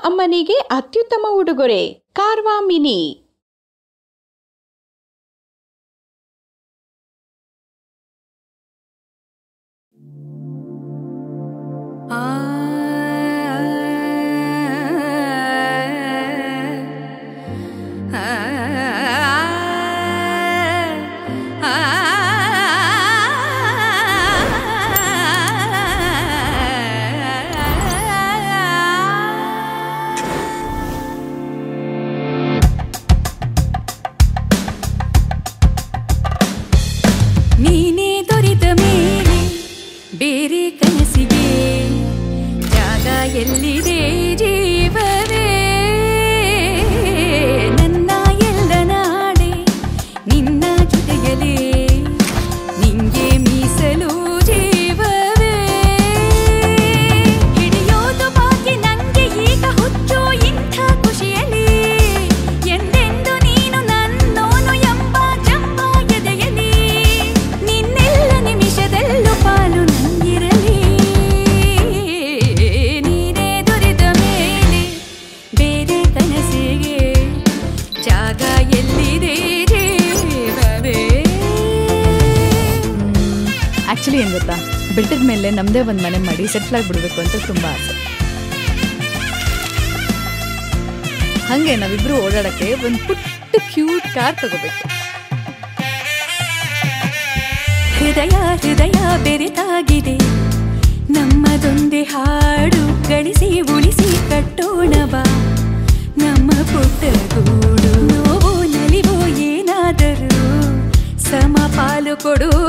ಅಮ್ಮನಿಗೆ ಅತ್ಯುತ್ತಮ ಉಡುಗೊರೆ ಕಾರ್ವಾ ಮಿನಿ ನೀನೇ ದೊರೆತ ಮೇಲೆ ಬೇರೆ ಕನಸಿಗೆ ಜಾಗ ಎಲ್ಲಿದೆ ಜೀವವೇ ನನ್ನ ಎಲ್ಲ ನಾಡೆ ನಿನ್ನ ಜೊತೆಯಲೇ ನಿಂಗೆ ಮೀಸಲು ಜೀವವೇ ಹಿಡಿಯೋದು ಬಾಕಿ ನಂಗೆ ಈಗ ಹುಚ್ಚು ಇಂಥ ಖುಷಿಯಲಿ ಎಂದೆಂದು ನೀನು ನನ್ನೋನು ಎಂಬ ಜಂಬ ಎದೆಯಲಿ ನಿನ್ನೆಲ್ಲ ನಿಮಿಷದಲ್ಲೂ ಪಾಲು ನಂಗಿರಲಿ ನೀನೇ ದೊರೆತ ಮೇಲೆ ಬೇರೆ ಕನಸಿಗೆ ಜಾಗ ಎಲ್ಲಿದೆ ಜೀವವೇ ಆ್ಯಕ್ಚುಲಿ ಏನು ಗೊತ್ತಾ ಬೆಟ್ಟದ ಮೇಲೆ ನಮ್ಮದೇ ಒಂದು ಮನೆ ಮಾಡಿ ಸೆಟ್ಲ್ ಆಗಿಬಿಡ್ಬೇಕು ಅಂತ ತುಂಬ ಆಸೆ ಹಾಗೆ ನಾವಿಬ್ರು ಓಡಾಡಕ್ಕೆ ಒಂದು ಪುಟ್ಟ ಕ್ಯೂಟ್ ಕಾರ್ ತಗೋಬೇಕು ಹೃದಯ ಹೃದಯ ಬೆರೆತಾಗಿದೆ ನಮ್ಮದೊಂದೇ ಹಾಡು ಗಳಿಸಿ ಉಳಿಸಿ ಕಟ್ಟೋಣ ಬಾ ನಮ್ಮ ಪುಟ್ಟ ಗೂಡು ನೋವು ನಲಿವೋ ಏನಾದರೂ ಸಮಪಾಲು ಕೊಡು